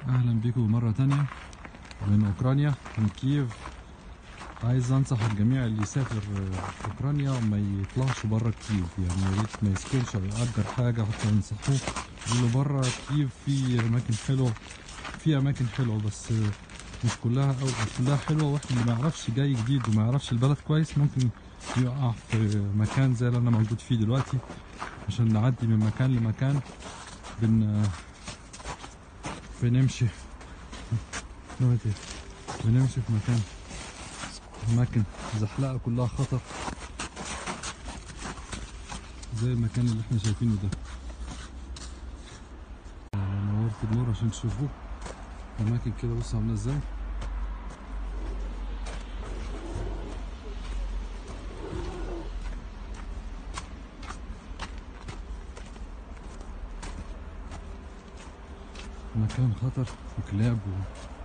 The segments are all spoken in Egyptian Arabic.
اهلا بيكم مرة تانية من اوكرانيا من كييف عايز انصح الجميع اللي يسافر اوكرانيا وما يطلعش بره كييف يعني يا ريت ما يسكنش او يأجر حاجة حتى ينصحوه يقولوا بره كييف في اماكن حلوة في اماكن حلوة بس مش كلها او مش كلها حلوة واحد اللي ما يعرفش جاي جديد وما يعرفش البلد كويس ممكن يقع في مكان زي اللي انا موجود فيه دلوقتي عشان نعدي من مكان لمكان بن بنمشي دلوقتي بنمشي في مكان أماكن زحلقة كلها خطر زي المكان اللي احنا شايفينه ده أنا نورت النور عشان تشوفوه أماكن كده بصوا عاملة ازاي مكان خطر وكلاب و...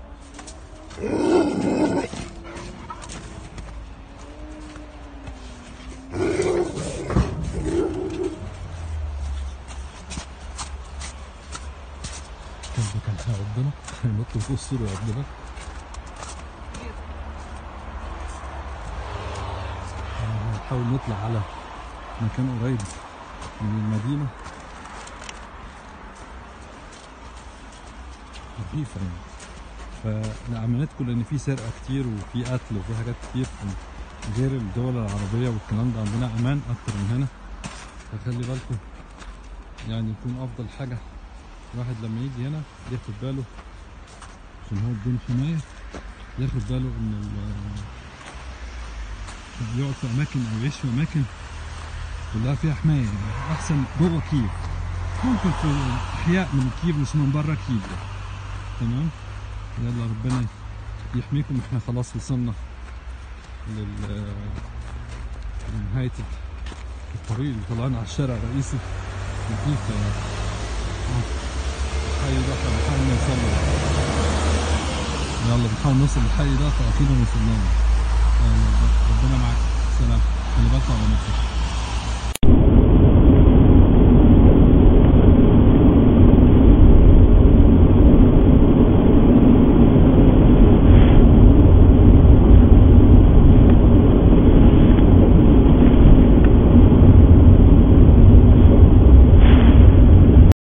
كلب كان هيعضنا هينط فوق السور ويعضنا هنحاول نطلع على مكان قريب من المدينة مخيفة يعني فأمانتكم لأن في سرقة كتير وفي قتل وفي حاجات كتير غير الدول العربية والكلام ده عندنا أمان أكتر من هنا فخلي بالكم يعني يكون أفضل حاجة الواحد لما يجي هنا ياخد باله عشان هو بدون حماية ياخد باله إن ال- يقعد في أماكن أو يعيش في أماكن كلها فيها حماية يعني أحسن جوه كييف ممكن في أحياء من كييف مش من بره كييف يعني. تمام يلا ربنا يحميكم احنا خلاص وصلنا لل لنهاية الطريق اللي طلعنا على الشارع الرئيسي مخيفة يعني آه. الحي ده احنا بنحاول نوصل له يلا بنحاول نوصل للحي ده فأكيد وصلنا له يلا ربنا معاك سلام خلي بالكم على نفسك